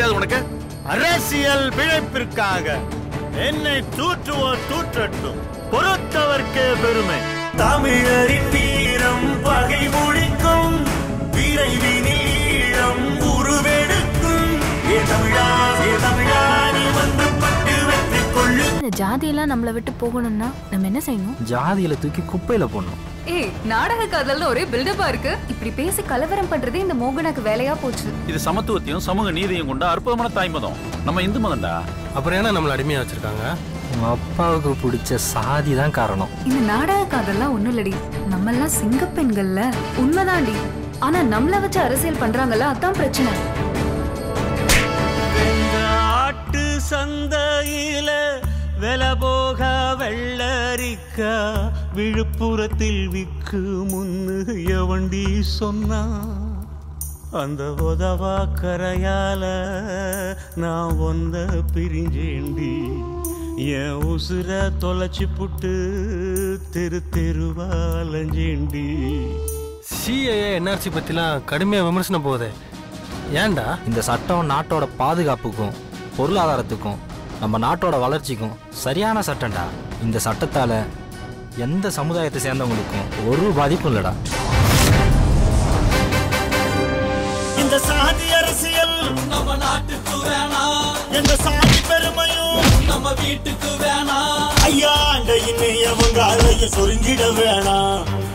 தெரியாது உனக்கு அரசியல் பிழைப்பிற்காக என்னை தூற்றுவோர் தூற்றட்டும் பொறுத்தவர்க்கே பெருமை தமிழரின் வீரம் பகை முடிக்கும் விரைவினில் ஈழம் உருவெடுக்கும் ஏ தமிழா ஏ தமிழா நீ வந்து பட்டு வெற்றி கொள்ளு இந்த ஜாதியெல்லாம் நம்மளை விட்டு போகணும்னா நம்ம என்ன செய்யணும் ஜாதியில தூக்கி குப்பையில போடணும் ஏய் நாடக காதல்னு ஒரே பில்டப்பா இருக்கு இப்படி பேசி கலவரம் பண்றதே இந்த மோகனுக்கு வேலையா போச்சு இது சமத்துவத்தையும் சமூக நீதியும் கொண்ட அற்புதமான தாய் மதம் நம்ம இந்து மதம்டா அப்புறம் ஏன்னா நம்மள அடிமையா வச்சிருக்காங்க உங்க அப்பாவுக்கு பிடிச்ச சாதி தான் காரணம் இந்த நாடக காதல்லாம் ஒண்ணும் இல்லடி நம்ம எல்லாம் சிங்க பெண்கள்ல உண்மைதாண்டி ஆனா நம்மள வச்சு அரசியல் பண்றாங்கல்ல அதான் பிரச்சனை இந்த ஆட்டு சந்தையில வில போக வெள்ளரிக்கா விழுப்புரத்தில் விக்கு முன்னு எவண்டி சொன்னா அந்த உதவா கரையால நான் வந்த பிரிஞ்சேண்டி என் உசுர தொலைச்சு புட்டு தெரு தெருவா அலைஞ்சேண்டி சிஏஏ என்ஆர்சி பத்திலாம் கடுமையா விமர்சனம் போகுதே ஏன்டா இந்த சட்டம் நாட்டோட பாதுகாப்புக்கும் பொருளாதாரத்துக்கும் நம்ம நாட்டோட வளர்ச்சிக்கும் சரியான சட்டம்டா இந்த சட்டத்தால எந்த சமுதாயத்தை சேர்ந்தவங்களுக்கும் ஒரு பாதிப்பும் இல்லடா இந்த சாதி அரசியல் நம்ம நாட்டுக்கு வேணாம் எந்த சாதி பெருமையும் நம்ம வீட்டுக்கு வேணாம் ஐயா அங்க இன்னும் அவங்க அலைய சொரிஞ்சிட வேணாம்